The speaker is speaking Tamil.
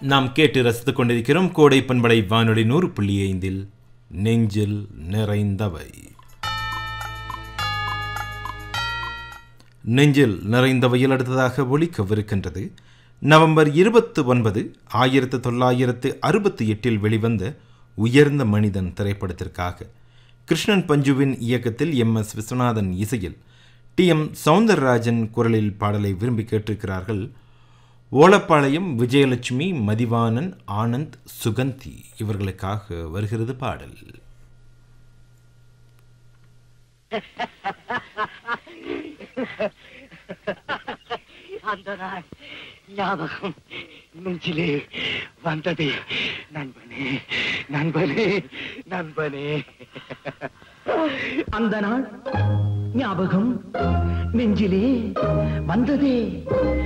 நாம் கேட்டு ரசித்துக் கொண்டிருக்கிறோம் கோடை பண்பலை வானொலி நூறு புள்ளி ஐந்தில் நெஞ்சில் நிறைந்தவை நெஞ்சில் நிறைந்தவையில் அடுத்ததாக ஒலிக்கவிருக்கின்றது நவம்பர் இருபத்து ஒன்பது ஆயிரத்து தொள்ளாயிரத்து அறுபத்தி எட்டில் வெளிவந்த உயர்ந்த மனிதன் திரைப்படத்திற்காக கிருஷ்ணன் பஞ்சுவின் இயக்கத்தில் எம் எஸ் விஸ்வநாதன் இசையில் டி எம் சவுந்தரராஜன் குரலில் பாடலை விரும்பி கேட்டிருக்கிறார்கள் ஓலப்பாளையம் விஜயலட்சுமி மதிவாணன் ஆனந்த் சுகந்தி இவர்களுக்காக வருகிறது பாடல் அந்த நாள் ஞாபகம் நெஞ்சிலே வந்ததே நண்பனே நண்பனே நண்பனே அந்த நாள் ஞாபகம் நெஞ்சிலே வந்ததே